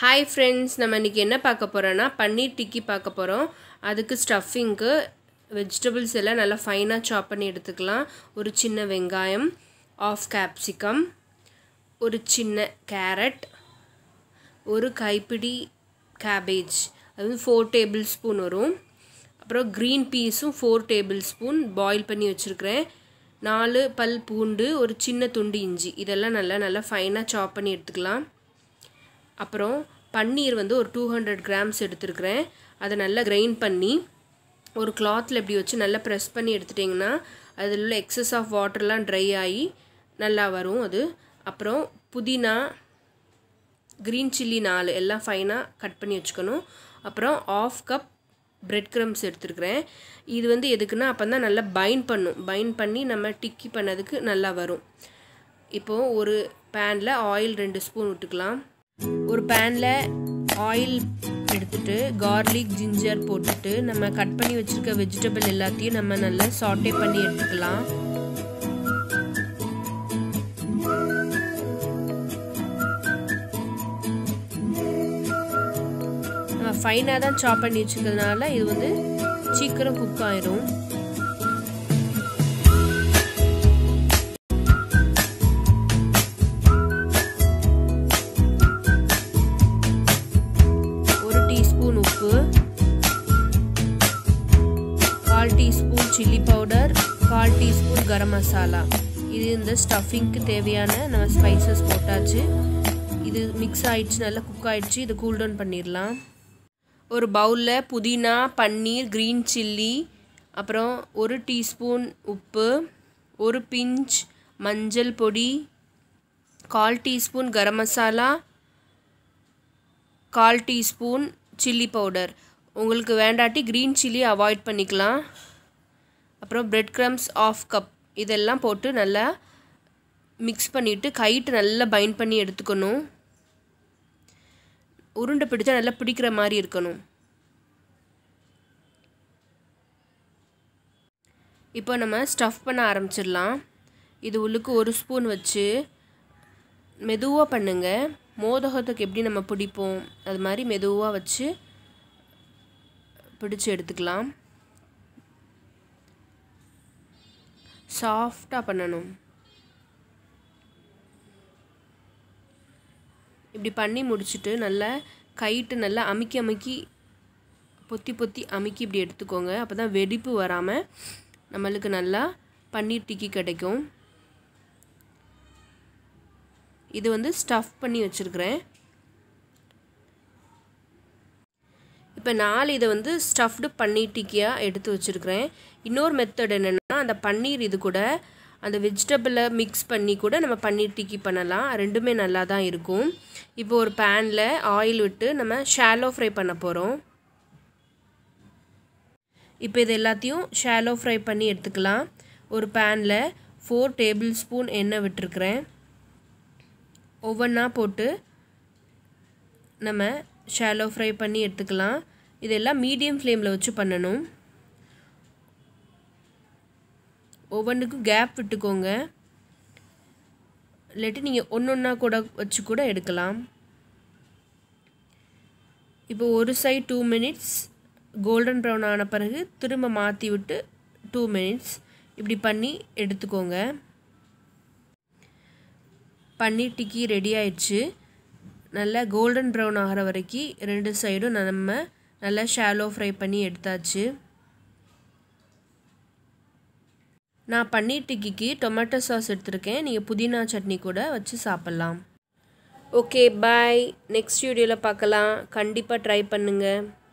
hi friends நம்ம இன்றைக்கி என்ன பார்க்க போகிறோன்னா பன்னீர் டிக்கி பார்க்க போகிறோம் அதுக்கு ஸ்டஃபிங்க்கு வெஜிடபிள்ஸ் எல்லாம் நல்லா ஃபைனாக சாப் பண்ணி எடுத்துக்கலாம் ஒரு சின்ன வெங்காயம் ஆஃப் கேப்சிகம் ஒரு சின்ன கேரட் ஒரு கைப்பிடி கேபேஜ் அது வந்து ஃபோர் டேபிள் ஸ்பூன் வரும் அப்புறம் க்ரீன் பீஸும் ஃபோர் டேபிள் ஸ்பூன் பாயில் பண்ணி வச்சுருக்கிறேன் நாலு பல் பூண்டு ஒரு சின்ன துண்டு இஞ்சி இதெல்லாம் நல்லா நல்லா ஃபைனாக சாப் பண்ணி எடுத்துக்கலாம் அப்புறம் பன்னீர் வந்து ஒரு டூ ஹண்ட்ரட் கிராம்ஸ் எடுத்துருக்கிறேன் அதை நல்லா கிரைண்ட் பண்ணி ஒரு கிளாத்தில் இப்படி வச்சு நல்லா ப்ரெஸ் பண்ணி எடுத்துட்டிங்கன்னா அதில் உள்ள எக்ஸஸ் ஆஃப் வாட்டர்லாம் ட்ரை ஆகி நல்லா வரும் அது அப்புறம் புதினா க்ரீன் சில்லி நாலு எல்லாம் ஃபைனாக கட் பண்ணி வச்சுக்கணும் அப்புறம் ஆஃப் கப் பிரெட் க்ரம்ஸ் எடுத்துருக்கிறேன் இது வந்து எதுக்குன்னா அப்போ தான் நல்லா பைண்ட் பண்ணும் பைண்ட் பண்ணி நம்ம டிக்கி பண்ணதுக்கு நல்லா வரும் இப்போது ஒரு பேனில் ஆயில் ரெண்டு ஸ்பூன் விட்டுக்கலாம் ஒரு பேனில் ஆயில் எடுத்துட்டு கார்லிக் ஜிஞ்சர் போட்டுட்டு நம்ம கட் பண்ணி வச்சுருக்க வெஜிடபிள் எல்லாத்தையும் நம்ம நல்லா சாட்டே பண்ணி எடுத்துக்கலாம் நம்ம ஃபைனாக தான் சாப் பண்ணி வச்சுக்கிறதுனால இது வந்து சீக்கிரம் குக் ஆயிரும் ஒரு டீஸ்பூன் உப்பு கால் டீஸ்பூன் சில்லி பவுடர் கால் டீஸ்பூன் கரம் மசாலா இது இந்த ஸ்டஃபிங்க்கு தேவையான நம்ம ஸ்பைசஸ் போட்டாச்சு இது மிக்ஸ் ஆயிடுச்சு நல்லா குக் ஆயிடுச்சு இது கூல் டவுன் பண்ணிடலாம் ஒரு பவுலில் புதினா பன்னீர் க்ரீன் சில்லி அப்புறம் ஒரு டீஸ்பூன் உப்பு ஒரு பிஞ்ச் மஞ்சள் பொடி கால் டீஸ்பூன் கரம் மசாலா கால் டீஸ்பூன் சில்லி பவுடர் உங்களுக்கு வேண்டாட்டி க்ரீன் சில்லி அவாய்ட் பண்ணிக்கலாம் அப்புறம் பிரெட் க்ரம்ஸ் ஆஃப் கப் இதெல்லாம் போட்டு நல்லா மிக்ஸ் பண்ணிவிட்டு கைட்டு நல்லா பைண்ட் பண்ணி எடுத்துக்கணும் உருண்டை பிடிச்சா நல்லா பிடிக்கிற மாதிரி இருக்கணும் இப்போ நம்ம ஸ்டஃப் பண்ண ஆரம்பிச்சிடலாம் இது உள்ளுக்கு ஒரு ஸ்பூன் வச்சு மெதுவாக பண்ணுங்கள் மோதகத்துக்கு எப்படி நம்ம பிடிப்போம் அது மாதிரி மெதுவாக வச்சு பிடிச்சு எடுத்துக்கலாம் சாஃப்டாக பண்ணணும் இப்படி பண்ணி முடிச்சுட்டு நல்லா கைட்டு நல்லா அமுக்கி அமுக்கி பொத்தி பொத்தி அமுக்கி இப்படி எடுத்துக்கோங்க அப்போ தான் வெடிப்பு வராமல் நம்மளுக்கு நல்லா பன்னீர் டிக்கி கிடைக்கும் இது வந்து ஸ்டஃப் பண்ணி வச்சுருக்கிறேன் இப்போ நாலு இதை வந்து ஸ்டஃப்டு பன்னீர் டிக்கியாக எடுத்து வச்சுருக்கிறேன் இன்னொரு மெத்தட் என்னென்னா அந்த பன்னீர் இது கூட அந்த வெஜிடபிளை மிக்ஸ் பண்ணி கூட நம்ம பன்னீர் டிக்கி பண்ணலாம் ரெண்டுமே நல்லா தான் இருக்கும் இப்போ ஒரு பேனில் ஆயில் விட்டு நம்ம ஷாலோ ஃப்ரை பண்ண போகிறோம் இப்போ இது எல்லாத்தையும் ஷாலோ ஃப்ரை பண்ணி எடுத்துக்கலாம் ஒரு பேனில் ஃபோர் டேபிள் ஸ்பூன் எண்ணெய் விட்டுருக்குறேன் ஒவ்வொன்றா போட்டு நம்ம ஷாலோ ஃப்ரை பண்ணி எடுத்துக்கலாம் இதெல்லாம் மீடியம் ஃப்ளேமில் வச்சு பண்ணணும் ஒவ்வொன்றுக்கும் கேப் விட்டுக்கோங்க இல்லாட்டி நீங்கள் ஒன்று ஒன்றா கூட வச்சு கூட எடுக்கலாம் இப்போ ஒரு side two minutes golden brown ஆன பிறகு திரும்ப மாற்றி விட்டு டூ மினிட்ஸ் இப்படி பண்ணி எடுத்துக்கோங்க பன்னீர் டிக்கி ரெடி ஆயிடுச்சு நல்லா கோல்டன் ப்ரௌன் ஆகிற வரைக்கும் ரெண்டு சைடும் நம்ம நல்லா ஷாலோ ஃப்ரை பண்ணி எடுத்தாச்சு நான் பன்னீர் டிக்கிக்கு டொமேட்டோ சாஸ் எடுத்திருக்கேன் நீங்கள் புதினா சட்னி கூட வச்சு சாப்பிட்லாம் ஓகே பாய் நெக்ஸ்ட் வீடியோவில் பார்க்கலாம் கண்டிப்பாக ட்ரை பண்ணுங்கள்